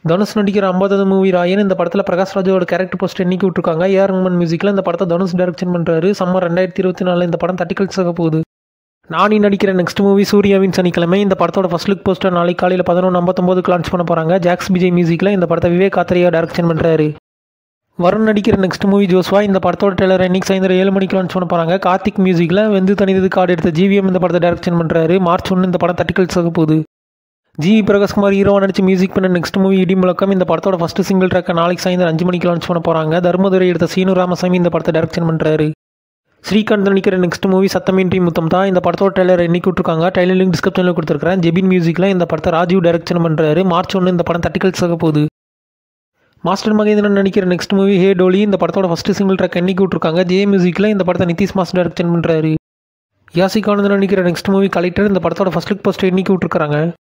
தனுஷ் நடிக்கிற ஐம்பதாவது மூவி ராயன் இந்த படத்தில் பிரகாஷ் ராஜோட கேரக்டர் போஸ்ட் எண்ணிக்கை விட்டுருக்காங்க ஏஆர் ரஹ்மான் மியூசிக்கில் இந்த படத்தை தனுஷ் டைரக்ஷன் பண்ணுறாரு சம்மர் ரெண்டாயிரத்தி இருபத்தி நாலில் இந்த படம் தட்டிக்கல்ஸ் ஆக போகுது நானி நடிக்கிற நெக்ஸ்ட் மூவி சூர்யாவின் சனிக்கிழமை இந்த படத்தோட ஃபர்ஸ்ட் லுக் போஸ்டர் நாளைக்கு காலையில் பதினொன்று ஐம்பத்தொம்போதுக்கு லான்ச் பண்ண போகிறாங்க ஜாக்ஸ் விஜய் மியூசிக்கில் இந்த படத்தை விவேக் ஆத்திரையா டைரக்ஷன் பண்ணுறாரு வருண் நடிக்கிற நெக்ஸ்ட் மூவி ஜோஸ்வா இந்த படத்தோட டெய்லர் இன்னைக்கு சாயந்தரம் ஏழு மணிக்கு லான்ச் பண்ண போகிறாங்க கார்த்திக் மியூசிக்கில் வெந்து தனிது கார்டு எடுத்த ஜிவிஎம் இந்த படத்தை டைரக்ஷன் பண்ணுறாரு மார்ச் ஒன்று இந்த படம் தட்டிக்கல்ஸ் ஆக போகுது ஜி பிரகாஷ்குமார் ஹீரோவா நடிச்சு மியூசிக் பண்ண நெக்ஸ்ட் மூவி இடி முழக்கம் இந்த படத்தோட ஃபர்ஸ்ட் சிங்கிள் ட்ராக்கை நாளைக்கு சாயந்தரம் அஞ்சு மணிக்கு லான்ச் பண்ண போகிறாங்க தர்மதுரை எடுத்த சீனு ராமசாமி இந்த படத்தை டைரக்ஷன் பண்ணுறாரு ஸ்ரீகாந்த் நடிக்கிற நெக்ஸ்ட் மூவி சத்தமின்றி முத்தம் தான் இந்த படத்தோட ட்ரெய்லர் என்னைக்கு விட்டுருக்காங்க ட்ரெய்லர் லிங்க் டிஸ்கிரிப்ஷனில் கொடுத்துருக்கேன் ஜெபின் மியூசிக்கில் இந்த படத்தை ராஜீவ் டைரக்ஷன் பண்ணுறாரு மார்ச் ஒன்று இந்த படம் தட்டிக்கல்ஸ் ஆக போகுது மாஸ்டர் மகேந்திரன் நடிக்கிற நெக்ஸ்ட் மூவி ஹே டோலி இந்த படத்தோட ஃபர்ஸ்ட் சிங்கிள் ட்ராக் என்னைக்கு விட்டுருக்காங்க ஜே மியூசிக்கில் இந்த படத்தை நிதிஷ் மாஸ்டர் டைரக்ஷன் பண்ணுறாரு யாசிக் ஆனந்த் நடிக்கிற நெக்ஸ்ட் மூவி கலெக்டர் இந்த படத்தோட ஃபர்ஸ்ட் லுக் போஸ்ட் என்னைக்கு விட்டுருக்காங்க